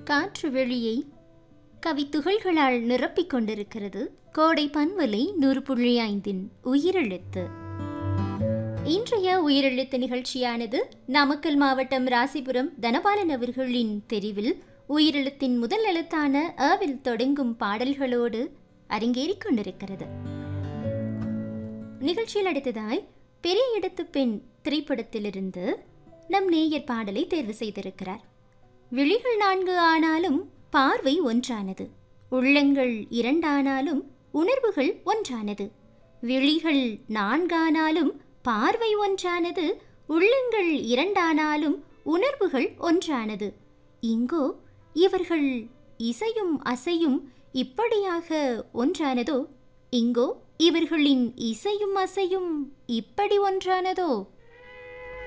காற்று வெளியை கவித்துகள்களால் நிரப்பிக் கொண்டிருக்கிறது கோடை பன்வலை நூறு புள்ளி ஐந்தின் உயிரெழுத்து இன்றைய உயிரெழுத்து நிகழ்ச்சியானது நாமக்கல் மாவட்டம் ராசிபுரம் தனபாலன் அவர்களின் தெரிவில் உயிரெழுத்தின் முதல் எழுத்தான அவில் தொடங்கும் பாடல்களோடு அரங்கேறிக் கொண்டிருக்கிறது நிகழ்ச்சியில் அடுத்ததாய் பெரிய இடத்து பெண் திரைப்படத்திலிருந்து நம் நேயர் பாடலை தேர்வு செய்திருக்கிறார் விழிகள் நான்கு ஆனாலும் பார்வை ஒன்றானது உள்ளங்கள் இரண்டானாலும் உணர்வுகள் ஒன்றானது விழிகள் நான்கானாலும் பார்வை ஒன்றானது உள்ளங்கள் இரண்டானாலும் உணர்வுகள் ஒன்றானது இங்கோ இவர்கள் இசையும் அசையும் இப்படியாக ஒன்றானதோ இங்கோ இவர்களின் இசையும் அசையும் இப்படி ஒன்றானதோ